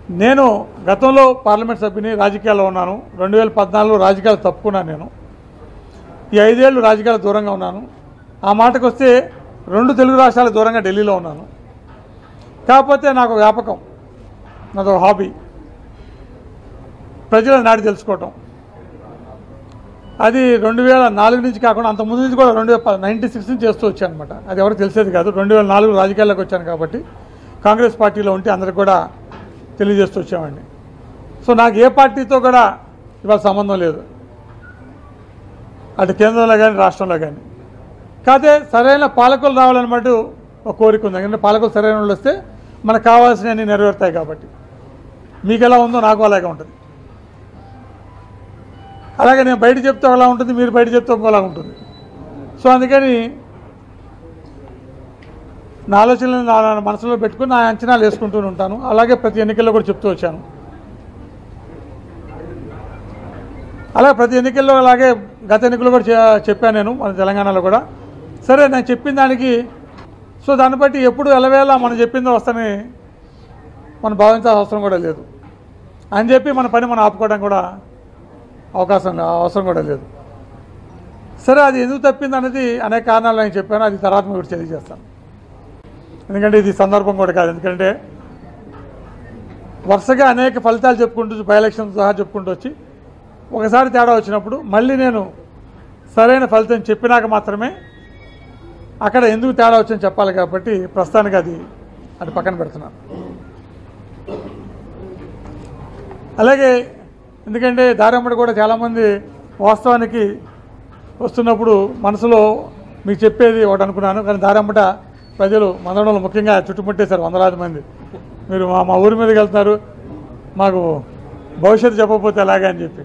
నేను గతంలో పార్లమెంట్ సభ్యుని రాజకీయాల్లో ఉన్నాను రెండు వేల పద్నాలుగులో రాజకీయాలు తప్పుకున్నాను నేను ఈ ఐదేళ్లు రాజకీయాలు దూరంగా ఉన్నాను ఆ మాటకు వస్తే రెండు తెలుగు రాష్ట్రాల దూరంగా ఢిల్లీలో ఉన్నాను కాకపోతే నాకు వ్యాపకం నాది ఒక హాబీ ప్రజల నాడి తెలుసుకోవటం అది రెండు వేల నాలుగు నుంచి కాకుండా అంత ముందు నుంచి కూడా రెండు వేల నైంటీ సిక్స్ నుంచి చేస్తూ వచ్చాను అనమాట అది ఎవరికి తెలిసేది కాదు రెండు వేల నాలుగు రాజకీయాల్లోకి వచ్చాను కాబట్టి కాంగ్రెస్ పార్టీలో ఉంటే అందరికి కూడా తెలియజేస్తూ వచ్చామండి సో నాకు ఏ పార్టీతో కూడా ఇవాళ సంబంధం లేదు అటు కేంద్రంలో కానీ రాష్ట్రంలో కానీ కాకపోతే సరైన పాలకులు రావాలన్నమాట ఒక కోరిక ఉంది ఎందుకంటే పాలకులు సరైన వాళ్ళు వస్తే మనకు కావాల్సినవన్నీ నెరవేరుతాయి కాబట్టి మీకు ఎలా ఉందో నాకు అలాగే ఉంటుంది అలాగే నేను బయట చెప్తే ఒకలా ఉంటుంది మీరు బయట చెప్తే ఒకలా ఉంటుంది సో అందుకని నా ఆలోచనలు నా నా మనసులో పెట్టుకుని నా అంచనాలు వేసుకుంటూ ఉంటాను అలాగే ప్రతి ఎన్నికల్లో కూడా చెప్తూ వచ్చాను అలాగే ప్రతి ఎన్నికల్లో అలాగే గత ఎన్నికల్లో కూడా చె- చెప్పాను నేను మన తెలంగాణలో కూడా సరే నేను చెప్పిన దానికి సో దాన్ని బట్టి ఎప్పుడు ఎలవేళ మనం చెప్పిందో వస్తాని మనం భావించాల్సిన అవసరం కూడా లేదు అని చెప్పి మన పని మనం ఆపుకోవడం కూడా అవకాశం లే- అవసరం కూడా లేదు సరే అది ఎందుకు తప్పింది అనేది అనేక కారణాలు నేను చెప్పాను అది తర్వాత మీకు తెలియజేస్తాను ఎందుకంటే ఇది సందర్భం కూడా కాదు ఎందుకంటే వరుసగా అనేక ఫలితాలు చెప్పుకుంటూ బై ఎలక్షన్ సహా చెప్పుకుంటూ వచ్చి ఒకసారి తేడా వచ్చినప్పుడు మళ్ళీ నేను సరైన ఫలితం చెప్పినాక మాత్రమే అక్కడ ఎందుకు తేడా వచ్చిందని చెప్పాలి కాబట్టి ప్రస్తుతానికి అది అది పక్కన పెడుతున్నాను అలాగే ఎందుకంటే దారమ్మడి కూడా చాలామంది వాస్తవానికి వస్తున్నప్పుడు మనసులో మీకు చెప్పేది ఒకటి అనుకున్నాను కానీ దారమ్మట ప్రజలు మందడంలో ముఖ్యంగా చుట్టుముట్టేశారు వందలాది మంది మీరు మా మా ఊరి మీదకి వెళ్తున్నారు మాకు భవిష్యత్తు చెప్పకపోతే ఎలాగా అని చెప్పి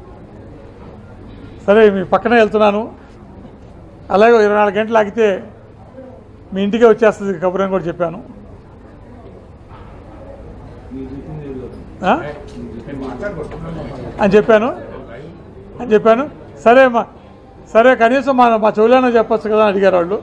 సరే మీ పక్కనే వెళ్తున్నాను అలాగే ఇరవై నాలుగు గంటలు ఆగితే మీ ఇంటికే వచ్చేస్తుంది కబుర్ అని కూడా చెప్పాను ఆ? అని చెప్పాను అని చెప్పాను సరే మా సరే కనీసం మా మా చెవులైనా చెప్పొచ్చు కదా అని అడిగారు వాళ్ళు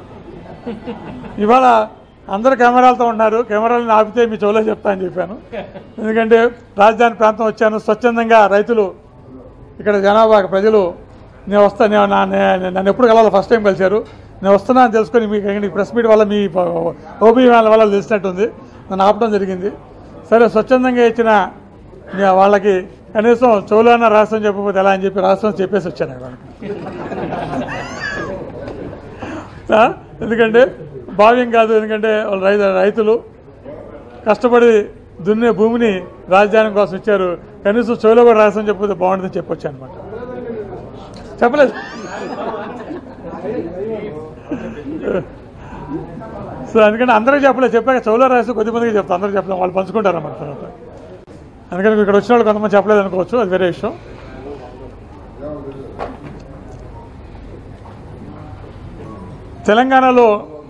ఇవాళ అందరు కెమెరాలతో ఉన్నారు కెమెరాలను ఆపితే మీ చెవులో చెప్తా అని చెప్పాను ఎందుకంటే రాజధాని ప్రాంతం వచ్చాను స్వచ్ఛందంగా రైతులు ఇక్కడ జనాభా ప్రజలు నేను వస్తా నేను నా- నే- నన్ను ఎప్పుడు కలవాలి ఫస్ట్ టైం కలిశారు నేను వస్తున్నా అని తెలుసుకొని మీకు ఈ ప్రెస్ మీట్ వల్ల మీ ఓబీ వాళ్ళ వల్ల తెలిసినట్టుంది నన్ను ఆపడం జరిగింది సరే స్వచ్ఛందంగా ఇచ్చిన నే- వాళ్ళకి కనీసం చెవులైనా రాష్ట్రం చెప్పకపోతే ఎలా అని చెప్పి రాష్ట్రం చెప్పేసి వచ్చాను అక్కడ ఆ? ఎందుకంటే భావ్యం కాదు ఎందుకంటే వాళ్ళు రైతు రైతులు కష్టపడి దున్నే భూమిని రాజధాని కోసం ఇచ్చారు కనీసం చెవిలో కూడా రాసని చెప్పితే బాగుంటుందని చెప్పొచ్చు అనమాట చెప్పలేదు సో అందుకని అందరికీ చెప్పలేదు చెప్పాక చెవులో రాసి కొద్ది మందికి చెప్తాను అందరికీ చెప్తాం వాళ్ళు పంచుకుంటారు అన్నమాట తర్వాత అందుకని ఇక్కడ వచ్చిన వాళ్ళు కొంతమంది చెప్పలేదు అనుకోవచ్చు అది వేరే విషయం తెలంగాణలో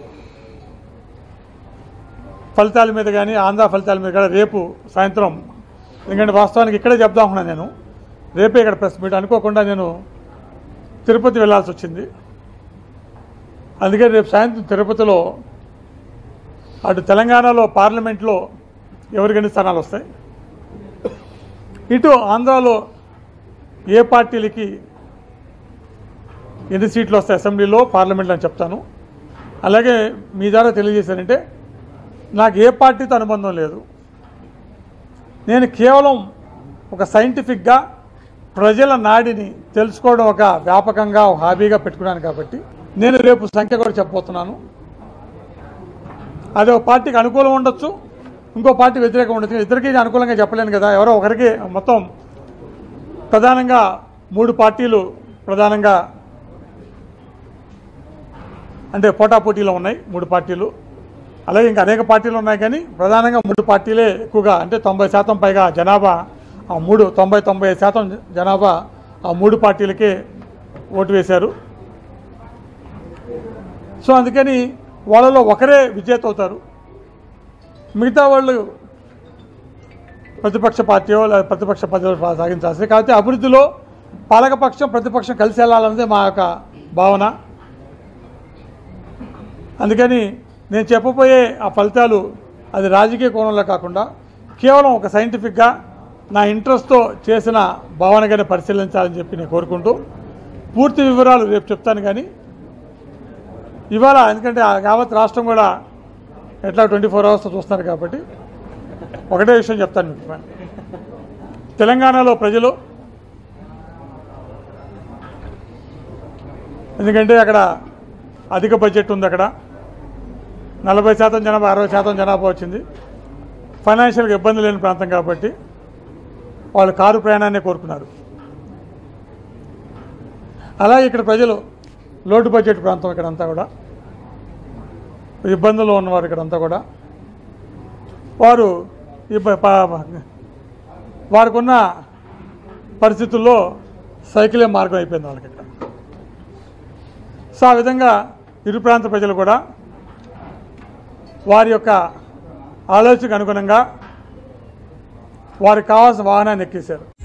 ఫలితాల మీద కానీ ఆంధ్ర ఫలితాల మీద కూడా రేపు సాయంత్రం ఎందుకంటే వాస్తవానికి ఇక్కడే చెప్దాం అనుకున్నాను నేను రేపే ఇక్కడ ప్రెస్ మీట్ అనుకోకుండా నేను తిరుపతి వెళ్ళాల్సి వచ్చింది అందుకని రేపు సాయంత్రం తిరుపతిలో అటు తెలంగాణలో పార్లమెంట్లో ఎవరికైనా స్థానాలు వస్తాయి ఇటు ఆంధ్రాలో ఏ పార్టీలకి ఎన్ని సీట్లు వస్తాయి అసెంబ్లీలో పార్లమెంట్లో అని చెప్తాను అలాగే మీ ద్వారా తెలియజేశానంటే నాకు ఏ పార్టీతో అనుబంధం లేదు నేను కేవలం ఒక సైంటిఫిక్గా ప్రజల నాడిని తెలుసుకోవడం ఒక వ్యాపకంగా ఒక హాబీగా పెట్టుకున్నాను కాబట్టి నేను రేపు సంఖ్య కూడా చెప్పబోతున్నాను అది ఒక పార్టీకి అనుకూలం ఉండొచ్చు ఇంకో పార్టీ వ్యతిరేకం ఉండొచ్చు ఇద్దరికీ నేను అనుకూలంగా చెప్పలేను కదా ఎవరో ఒకరికి మొత్తం ప్రధానంగా మూడు పార్టీలు ప్రధానంగా అంటే పోటాపోటీలో ఉన్నాయి మూడు పార్టీలు అలాగే ఇంకా అనేక పార్టీలు ఉన్నాయి కానీ ప్రధానంగా మూడు పార్టీలే ఎక్కువగా అంటే తొంభై శాతం పైగా జనాభా ఆ మూడు తొంభై తొంభై ఐదు శాతం జనాభా ఆ మూడు పార్టీలకే ఓటు వేశారు సో అందుకని వాళ్ళలో ఒకరే విజేత అవుతారు మిగతా వాళ్ళు ప్రతిపక్ష పార్టీయో లేదా ప్రతిపక్ష పదవి సాగించాల్సింది కాబట్టి అభివృద్ధిలో పాలకపక్షం ప్రతిపక్షం కలిసి వెళ్ళాలన్నదే మా యొక్క భావన అందుకని నేను చెప్పబోయే ఆ ఫలితాలు అది రాజకీయ కోణంలో కాకుండా కేవలం ఒక సైంటిఫిక్గా నా ఇంట్రెస్ట్తో చేసిన భావనగానే పరిశీలించాలని చెప్పి నేను కోరుకుంటూ పూర్తి వివరాలు రేపు చెప్తాను కానీ ఇవాళ ఎందుకంటే ఆ యావత్ రాష్ట్రం కూడా ఎట్లా ట్వంటీ ఫోర్ అవర్స్ చూస్తున్నారు కాబట్టి ఒకటే విషయం చెప్తాను మీకు తెలంగాణలో ప్రజలు ఎందుకంటే అక్కడ అధిక బడ్జెట్ ఉంది అక్కడ నలభై శాతం జనాభా అరవై శాతం జనాభా వచ్చింది ఫైనాన్షియల్గా ఇబ్బంది లేని ప్రాంతం కాబట్టి వాళ్ళు కారు ప్రయాణాన్ని కోరుకున్నారు అలాగే ఇక్కడ ప్రజలు లోటు బడ్జెట్ ప్రాంతం ఇక్కడంతా కూడా ఇబ్బందుల్లో ఉన్నవారు ఇక్కడంతా కూడా వారు ఇబ్బ- ప- వారికి ఉన్న పరిస్థితుల్లో సైకిలే మార్గం అయిపోయింది వాళ్ళకి ఇక్కడ సో ఆ విధంగా ఇరు ప్రాంత ప్రజలు కూడా వారి యొక్క ఆలోచనకు అనుగుణంగా వారికి కావాల్సిన వాహనాన్ని ఎక్కేశారు